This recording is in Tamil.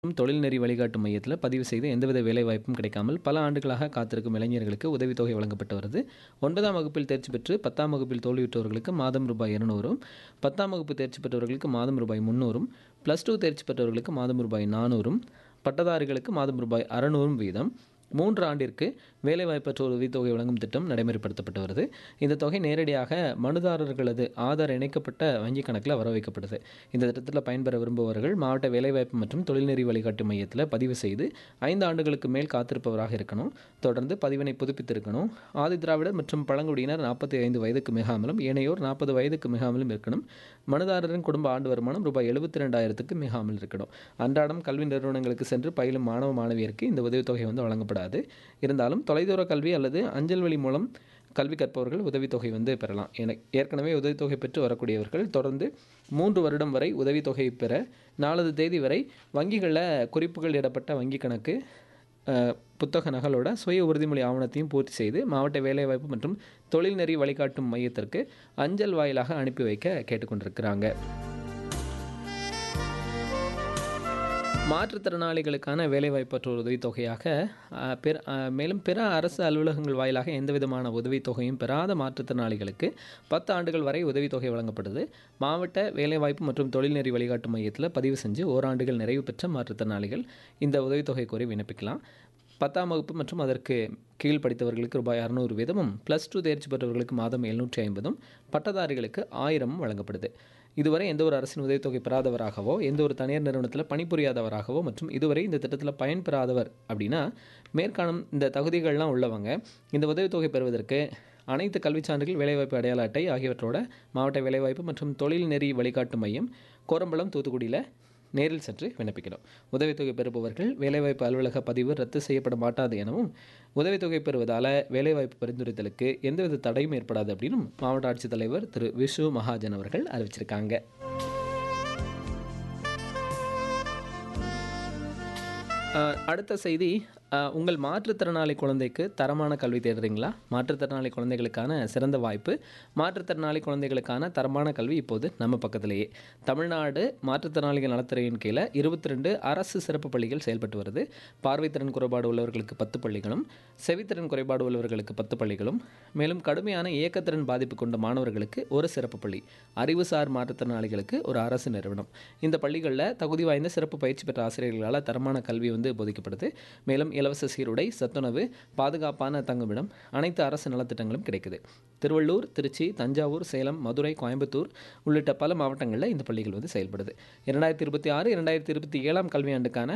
தொழில்நெறி வழிகாட்டு மையத்தில் பதிவு செய்து எந்தவித வேலைவாய்ப்பும் கிடைக்காமல் பல ஆண்டுகளாக காத்திருக்கும் இளைஞர்களுக்கு உதவித்தொகை வழங்கப்பட்டு வருது ஒன்பதாம் வகுப்பில் தேர்ச்சி பெற்று பத்தாம் வகுப்பில் தோல்வியுற்றவர்களுக்கு மாதம் ரூபாய் இருநூறும் பத்தாம் வகுப்பு தேர்ச்சி பெற்றவர்களுக்கு மாதம் ரூபாய் முந்நூறும் ப்ளஸ் டூ தேர்ச்சி பெற்றவர்களுக்கு மாதம் ரூபாய் நானூறும் பட்டதாரிகளுக்கு மாதம் ரூபாய் அறநூறும் வீதம் மூன்று ஆண்டிற்கு வேலைவாய்ப்பற்ற உதவித்தொகை வழங்கும் திட்டம் நடைமுறைப்படுத்தப்பட்டு வருது இந்த தொகை நேரடியாக மனுதாரர்களது ஆதார் இணைக்கப்பட்ட வங்கி கணக்கில் வர வைக்கப்படுது இந்த திட்டத்தில் பயன்பெற விரும்புபவர்கள் மாவட்ட வேலைவாய்ப்பு மற்றும் தொழில்நெறி வழிகாட்டு மையத்தில் பதிவு செய்து ஐந்து ஆண்டுகளுக்கு மேல் காத்திருப்பவராக இருக்கணும் தொடர்ந்து பதிவினை புதுப்பித்திருக்கணும் ஆதி திராவிடர் மற்றும் பழங்குடியினர் நாற்பத்தி ஐந்து வயதுக்கு மிகாமலும் ஏனையோர் நாற்பது வயதுக்கு மிகாமலும் இருக்கணும் மனுதாரரின் குடும்ப ஆண்டு வருமானம் ரூபாய் எழுபத்தி ரெண்டாயிரத்துக்கு மிகாமல் இருக்கணும் அன்றாடம் கல்வி நிறுவனங்களுக்கு சென்று பயிலும் மாணவ மாணவியருக்கு இந்த உதவித்தொகை வந்து வழங்கப்படாது இருந்தாலும் தொலைதூர கல்வி அல்லது அஞ்சல் வழி மூலம் கல்வி கற்பவர்கள் உதவித்தொகை வந்து பெறலாம் என ஏற்கனவே உதவித்தொகை பெற்று வரக்கூடியவர்கள் தொடர்ந்து மூன்று வருடம் வரை உதவித்தொகை பெற நாலது தேதி வரை வங்கிகளில் குறிப்புகள் இடப்பட்ட வங்கி கணக்கு அஹ், புத்தக நகலோட சுய உறுதிமொழி ஆவணத்தையும் பூர்த்தி செய்து மாவட்ட வேலைவாய்ப்பு மற்றும் தொழில்நெறி வழிகாட்டும் மையத்திற்கு அஞ்சல் வாயிலாக அனுப்பி வைக்க கேட்டுக்கொண்டிருக்கிறாங்க மாற்றுத்திறனாளிகளுக்கான வேலைவாய்ப்பற்றோர் உதவித்தொகையாக அஹ், பிற அஹ், மேலும் பிற அரசு அலுவலகங்கள் வாயிலாக எந்தவிதமான உதவித்தொகையும் பெறாத மாற்றுத்திறனாளிகளுக்கு பத்து ஆண்டுகள் வரை உதவித்தொகை வழங்கப்படுது மாவட்ட வேலைவாய்ப்பு மற்றும் தொழில்நெறி வழிகாட்டு மையத்தில் பதிவு செஞ்சு ஓராண்டுகள் நிறைவு பெற்ற மாற்றுத்திறனாளிகள் இந்த உதவித்தொகை கோரி விண்ணப்பிக்கலாம் பத்தாம் வகுப்பு மற்றும் அதற்கு கீழ் படித்தவர்களுக்கு ரூபாய் அறுநூறு வீதமும் ப்ளஸ் டூ தேர்ச்சி பெற்றவர்களுக்கு மாதம் எழுநூற்றி ஐம்பதும் பட்டதாரிகளுக்கு ஆயிரமும் வழங்கப்படுது இதுவரை எந்த ஒரு அரசின் உதவித்தொகை பெறாதவராகவோ எந்த ஒரு தனியார் நிறுவனத்தில் பணிபுரியாதவராகவோ மற்றும் இதுவரை இந்த திட்டத்தில் பயன்பெறாதவர் அப்படின்னா மேற்காணும் இந்த தகுதிகள்லாம் உள்ளவங்க இந்த உதவித்தொகை பெறுவதற்கு அனைத்து கல்விச் சான்றுகள் வேலைவாய்ப்பு அடையாள அட்டை ஆகியவற்றோட மாவட்ட வேலைவாய்ப்பு மற்றும் தொழில் நெறி வழிகாட்டு மையம் கோரம்பலம் தூத்துக்குடியில் நேரில் சென்று விண்ணப்பிக்கணும் உதவித்தொகை பெறுபவர்கள் வேலைவாய்ப்பு அலுவலக பதிவு ரத்து செய்யப்பட மாட்டாது எனவும் உதவித்தொகை பெறுவதால் வேலைவாய்ப்பு பரிந்துரைத்தலுக்கு எந்தவித தடையும் ஏற்படாது அப்படின்னும் மாவட்ட ஆட்சித்தலைவர் திரு விஷு மகாஜன் அவர்கள் அறிவிச்சிருக்காங்க அஹ், அடுத்த செய்தி அஹ், உங்கள் மாற்றுத்திறனாளி குழந்தைக்கு தரமான கல்வி தேடுறீங்களா மாற்றுத்திறனாளி குழந்தைகளுக்கான சிறந்த வாய்ப்பு மாற்றுத்திறனாளி குழந்தைகளுக்கான தரமான கல்வி இப்போது நம்ம பக்கத்திலேயே தமிழ்நாடு மாற்றுத்திறனாளிகள் நலத்துறையின் கீழே இருபத்தி ரெண்டு அரசு சிறப்பு பள்ளிகள் செயல்பட்டு வருது பார்வைத்திறன் குறைபாடு உள்ளவர்களுக்கு பத்து பள்ளிகளும் செவித்திறன் குறைபாடு உள்ளவர்களுக்கு பத்து பள்ளிகளும் மேலும் கடுமையான இயக்கத்திறன் பாதிப்பு கொண்ட மாணவர்களுக்கு ஒரு சிறப்பு பள்ளி அறிவுசார் மாற்றுத்திறனாளிகளுக்கு ஒரு அரசு நிறுவனம் இந்த பள்ளிகளில் தகுதி வாய்ந்த சிறப்பு பயிற்சி பெற்ற ஆசிரியர்களால் தரமான கல்வி வந்து போதிக்கப்படுது மேலும் இலவச சீருடை சத்துணவு பாதுகாப்பான தங்குமிடம் அனைத்து அரசு நலத்திட்டங்களும் கிடைக்குது திருவள்ளூர் திருச்சி தஞ்சாவூர் சேலம் மதுரை கோயம்புத்தூர் உள்ளிட்ட பல மாவட்டங்களில் இந்த பள்ளிகள் வந்து செயல்படுது இரண்டாயிரத்தி இருபத்தி ஆறு இரண்டாயிரத்தி இருபத்தி ஏழாம் கல்வியாண்டுக்கான